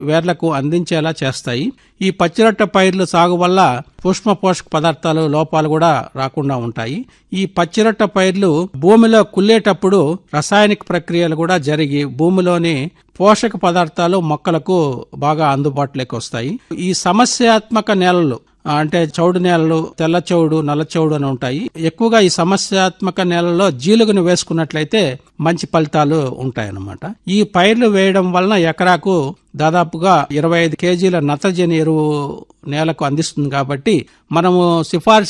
వేర్లకు అందించేలా చేస్తాయి ఈ పచ్చిరొట్ట పైర్లు సాగు వల్ల సూక్ష్మ పోషక పదార్థాలు లోపాలు కూడా రాకుండా ఉంటాయి ఈ పచ్చిరొట్ట పైర్లు భూమిలో కుళ్ళేటప్పుడు రసాయనిక ప్రక్రియలు కూడా జరిగి భూమిలోని పోషక పదార్థాలు మొక్కలకు బాగా అందుబాటులోకి వస్తాయి ఈ సమస్యాత్మక నేలలు ఆ, అంటే చౌడు నేలలు తెల్ల చౌడు నల్ల చౌడు అని ఉంటాయి ఎక్కువగా ఈ సమస్యాత్మక నేలలో జీలుగును వేసుకున్నట్లయితే మంచి ఫలితాలు ఉంటాయన్నమాట ఈ పైర్లు వేయడం వలన ఎకరాకు దాదాపుగా ఇరవై ఐదు కేజీల నత్రజని ఎరువు నేలకు అందిస్తుంది కాబట్టి మనము సిఫార్సు